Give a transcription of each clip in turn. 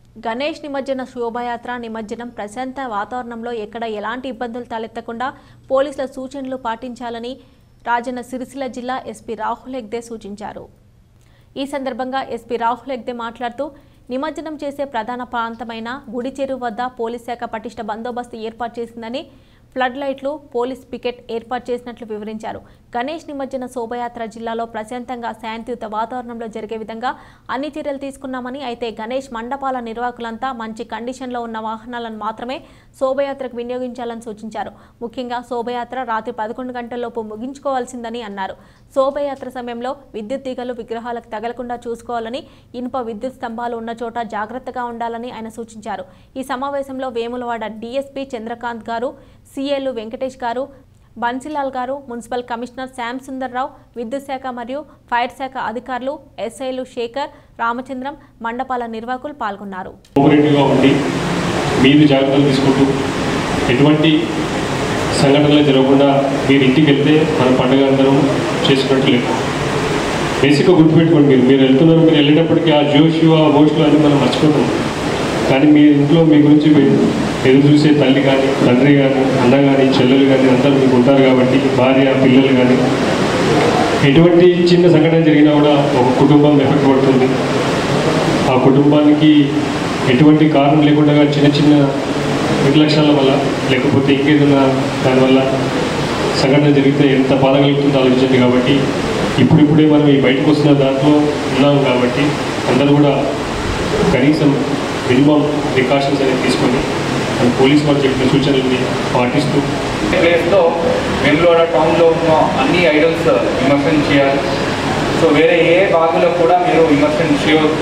గణేష్ నిమజ్జన శోభాయాత్ర నిమజ్జనం ప్రశాంత వాతావరణంలో ఎక్కడ ఎలాంటి ఇబ్బందులు తలెత్తకుండా పోలీసుల సూచనలు పాటించాలని రాజన్న సిరిసిల్ల జిల్లా ఎస్పీ రాహుల్ హెగ్దే సూచించారు ఈ సందర్భంగా ఎస్పీ రాహుల్ హెగ్దే మాట్లాడుతూ నిమజ్జనం చేసే ప్రధాన ప్రాంతమైన గుడి చెరువు వద్ద పోలీస్ శాఖ పటిష్ట బందోబస్తు ఏర్పాటు చేసిందని ఫ్లడ్ లైట్లు పోలీస్ పికెట్ ఏర్పాటు చేసినట్లు వివరించారు గణేష్ నిమజ్జన శోభయాత్ర జిల్లాలో ప్రశాంతంగా శాంతియుత వాతావరణంలో జరిగే విధంగా అన్ని చర్యలు తీసుకున్నామని అయితే గణేష్ మండపాల నిర్వాహకులంతా మంచి కండిషన్లో ఉన్న వాహనాలను మాత్రమే శోభయాత్రకు వినియోగించాలని సూచించారు ముఖ్యంగా శోభయాత్ర రాత్రి పదకొండు గంటల్లోపు ముగించుకోవాల్సిందని అన్నారు శోభయాత్ర సమయంలో విద్యుత్ తీగలు విగ్రహాలకు తగలకుండా చూసుకోవాలని ఇనుప విద్యుత్ స్తంభాలు ఉన్న చోట జాగ్రత్తగా ఉండాలని ఆయన సూచించారు ఈ సమావేశంలో వేములవాడ డీఎస్పీ చంద్రకాంత్ గారు సీఏలు వెంకటేష్ గారు బన్సిలాల్ గారు మున్సిపల్ కమిషనర్ శ్యామ్ సుందర్రావు విద్యుత్ శాఖ మరియు ఫైర్ శాఖ అధికారులు ఎస్ఐలు శేఖర్ రామచంద్రం మండపాల నిర్వాహకులు పాల్గొన్నారు కోఆపరేటివ్గా ఉండి మీరు జాగ్రత్తలు తీసుకుంటూ ఎటువంటి సంఘటనలు జరగకుండా మీరు ఇంటికి వెళ్తే మన పండుగ అందరం చేసుకున్నట్టు లేదు బేసిక్గా గుర్తుపెట్టుకోండి మీరు మీరు వెళ్తున్నారు మీరు వెళ్ళేటప్పటికి ఆ జోష్ ఆ మోషులు అన్నీ మనం మర్చిపోతాం కానీ మీ ఇంట్లో మీ గురించి మీ- ఎదురు చూసే తల్లి కానీ తండ్రి కానీ అన్న కానీ చెల్లెలు కానీ అందరూ మీకు ఉంటారు కాబట్టి భార్య పిల్లలు కానీ ఎటువంటి చిన్న సంఘటన జరిగినా కూడా ఒక కుటుంబం ఎఫెక్ట్ పడుతుంది ఆ కుటుంబానికి ఎటువంటి కారణం లేకుండా చిన్న చిన్న నిర్లక్ష్యాల వల్ల లేకపోతే ఇంకేదైనా దానివల్ల సంఘటన జరిగితే ఎంత బాధ కలుగుతుందో ఆలోచించండి కాబట్టి ఇప్పుడిప్పుడే మనం ఈ బయటకు వస్తున్న దాంట్లో ఉన్నాం కాబట్టి అందరూ కూడా కనీసం మినిమం ప్రికాషన్స్ అనేది తీసుకొని మన పోలీస్ వారు చెప్పిన సూచనల్ని పాటిస్తూ ప్లేస్లో వెంగళూరు టౌన్లో ఉన్న అన్ని ఐడల్స్ విమర్శన చేయాలి సో వేరే ఏ భాగంలో కూడా మీరు విమర్శన చేయవద్దు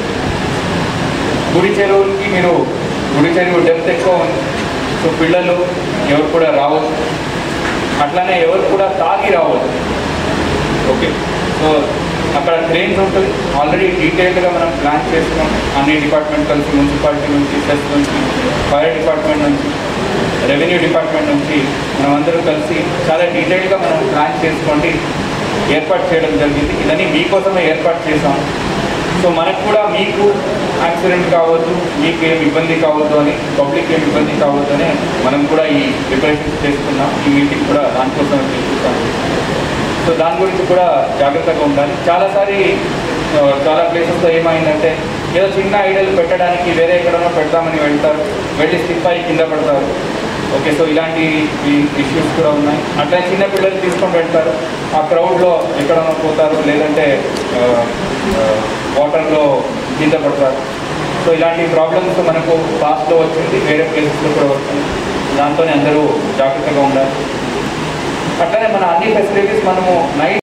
గుడి చెరువులకి మీరు గుడి చెరువు డెప్త్ ఎక్కువ ఉంది సో పిల్లలు ఎవరు కూడా రావద్దు అట్లానే ఎవరు కూడా తాగి రావద్దు ఓకే సో అక్కడ ట్రైన్స్ ఉంటుంది ఆల్రెడీ డీటెయిల్డ్గా మనం ప్లాన్ చేసుకున్నాం అన్ని డిపార్ట్మెంట్ కలిసి మున్సిపాలిటీ నుంచి సెస్ నుంచి ఫైర్ డిపార్ట్మెంట్ నుంచి రెవెన్యూ డిపార్ట్మెంట్ నుంచి మనం అందరూ కలిసి చాలా డీటెయిల్గా మనం ప్లాన్ చేసుకోండి ఏర్పాటు చేయడం జరిగింది ఇదని మీకోసమే ఏర్పాటు చేసాం సో మనకు కూడా మీకు యాక్సిడెంట్ కావద్దు మీకు ఏం ఇబ్బంది కావద్దు అని పబ్లిక్ ఏం ఇబ్బంది కావద్దు అని మనం కూడా ఈ ప్రిపరేషన్స్ చేసుకున్నాం ఈ మీటింగ్ కూడా దానికోసం చేసుకుంటాం సో దాని గురించి కూడా జాగ్రత్తగా ఉండాలి చాలాసారి ఆ, చాలా ప్లేసెస్లో ఏమైందంటే ఏదో చిన్న ఐడల్ పెట్టడానికి వేరే ఎక్కడనో పెడతామని వెళ్తారు వెళ్ళి స్లిప్ అయి కింద పడతారు ఓకే సో ఇలాంటి ఇష్యూస్ కూడా ఉన్నాయి అట్లా చిన్న పిల్లలు తీసుకొని వెళ్తారు ఆ క్రౌడ్లో ఎక్కడనో పోతారు లేదంటే వాటర్లో కింద పడతారు సో ఇలాంటి ప్రాబ్లమ్స్ మనకు పాస్ట్లో వచ్చింది వేరే ప్లేసెస్లో కూడా వస్తుంది దాంతోనే అందరూ జాగ్రత్తగా ఉండాలి అట్లనే మన అన్ని ఫెసిలిటీస్ మనము నైట్